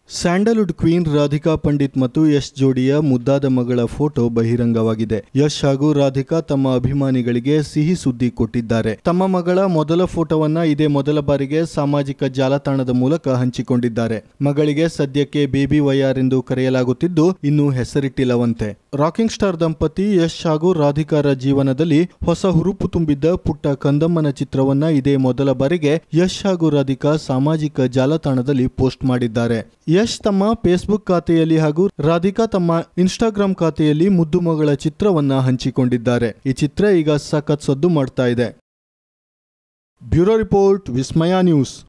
Sandalwood queen Radhika Pandit ಮತ್ತು ಯಶ್ ಜೋಡಿಯ ಮುದ್ದಾದ ಮಗಳ ಫೋಟೋ ಬಹಿರಂಗವಾಗಿದೆ ಯಶ್ ಹಾಗೂ ರಾಧಿಕಾ ತಮ್ಮ ಅಭಿಮಾನಿಗಳಿಗೆ ಸಿಹಿ ಸುದ್ದಿ ಕೊಟ್ಟಿದ್ದಾರೆ ತಮ್ಮ ಮಗಳ ಮೊದಲ ಫೋಟೋವನ್ನ ಇದೇ ಮೊದಲ ಬಾರಿಗೆ ಸಾಮಾಜಿಕ ಜಾಲತಾಣದ ಮೂಲಕ ಹಂಚಿಕೊಂಡಿದ್ದಾರೆ ಮಗಳಿಗೆ ಸದ್ಯಕ್ಕೆ ಬೇಬಿ ವೈಆರ್ ಎಂದು ಕರೆಯಲಾಗುತ್ತಿದ್ದು ಇನ್ನೂ ಹೆಸರಿಟ್ಟಿಲ್ಲವಂತೆ ರಾಕಿಂಗ್ ಸ್ಟಾರ್ ದಂಪತಿ ಯಶ್ ಹಾಗೂ ರಾಧಿಕಾರ ಜೀವನದಲ್ಲಿ ಹೊಸ ಹುರುಪು ತುಂಬಿದ್ದ ಪುಟ್ಟ ಕಂದಮ್ಮನ ಚಿತ್ರವನ್ನ ಇದೇ ಮೊದಲ ಬಾರಿಗೆ ಯಶ್ ಹಾಗೂ ರಾಧಿಕಾ ಸಾಮಾಜಿಕ ಜಾಲತಾಣದಲ್ಲಿ ಪೋಸ್ಟ್ ಮಾಡಿದ್ದಾರೆ ಯಶ್ ತಮ್ಮ ಫೇಸ್ಬುಕ್ ಖಾತೆಯಲ್ಲಿ ಹಾಗೂ ರಾಧಿಕಾ ತಮ್ಮ ಇನ್ಸ್ಟಾಗ್ರಾಂ ಖಾತೆಯಲ್ಲಿ ಮುದ್ದು ಮಗಳ ಚಿತ್ರವನ್ನ ಹಂಚಿಕೊಂಡಿದ್ದಾರೆ ಈ ಚಿತ್ರ ಈಗ ಸಖತ್ ಸದ್ದು ಮಾಡ್ತಾ ಇದೆ ಬ್ಯೂರೋ ರಿಪೋರ್ಟ್ ವಿಸ್ಮಯ ನ್ಯೂಸ್